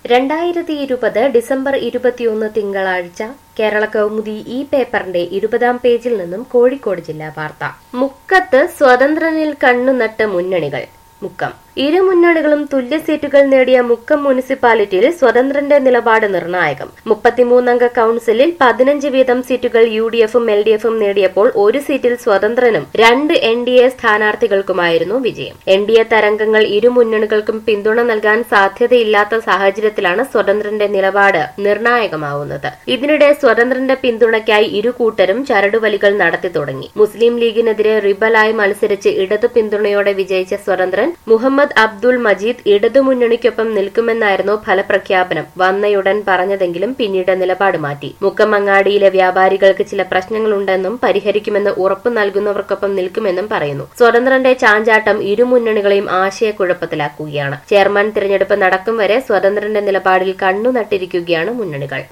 രണ്ടായിരത്തി ഇരുപത് ഡിസംബർ ഇരുപത്തിയൊന്ന് തിങ്കളാഴ്ച കേരള കൗമുദി ഈ പേപ്പറിന്റെ ഇരുപതാം പേജിൽ നിന്നും കോഴിക്കോട് ജില്ലാ വാർത്ത മുക്കത്ത് സ്വതന്ത്രനിൽ കണ്ണുനട്ട് മുന്നണികൾ മുക്കം ഇരു മുന്നണികളും തുല്യ സീറ്റുകൾ നേടിയ മുക്കം മുനിസിപ്പാലിറ്റിയിൽ സ്വതന്ത്രന്റെ നിലപാട് നിർണായകം മുപ്പത്തിമൂന്നംഗ കൌൺസിലിൽ പതിനഞ്ച് വീതം സീറ്റുകൾ യു ഡി എഫും എൽ ഡി എഫും നേടിയപ്പോൾ ഒരു സീറ്റിൽ സ്വതന്ത്രനും രണ്ട് എൻ ഡി എ സ്ഥാനാർത്ഥികൾക്കുമായിരുന്നു വിജയം എൻ ഡി എ തരംഗങ്ങൾ ഇരു മുന്നണികൾക്കും പിന്തുണ നൽകാൻ സാധ്യതയില്ലാത്ത സാഹചര്യത്തിലാണ് സ്വതന്ത്രന്റെ നിലപാട് നിർണായകമാവുന്നത് ഇതിനിടെ സ്വതന്ത്രന്റെ പിന്തുണയ്ക്കായി ഇരു കൂട്ടരും ചരടുവലികൾ നടത്തി തുടങ്ങി മുസ്ലിം ലീഗിനെതിരെ റിബലായി മത്സരിച്ച് ഇടതു പിന്തുണയോടെ വിജയിച്ച സ്വതന്ത്രൻ മുഹമ്മദ് അബ്ദുൾ മജീദ് ഇടതുമുന്നണിക്കൊപ്പം നിൽക്കുമെന്നായിരുന്നു ഫലപ്രഖ്യാപനം വന്നയുടൻ പറഞ്ഞതെങ്കിലും പിന്നീട് നിലപാട് മാറ്റി മുക്കമങ്ങാടിയിലെ വ്യാപാരികൾക്ക് ചില പ്രശ്നങ്ങളുണ്ടെന്നും പരിഹരിക്കുമെന്ന് ഉറപ്പു നൽകുന്നവർക്കൊപ്പം നിൽക്കുമെന്നും പറയുന്നു സ്വതന്ത്രന്റെ ചാഞ്ചാട്ടം ഇരു മുന്നണികളെയും ആശയക്കുഴപ്പത്തിലാക്കുകയാണ് ചെയർമാൻ തിരഞ്ഞെടുപ്പ് നടക്കും വരെ സ്വതന്ത്രന്റെ നിലപാടിൽ കണ്ണുനട്ടിരിക്കുകയാണ് മുന്നണികൾ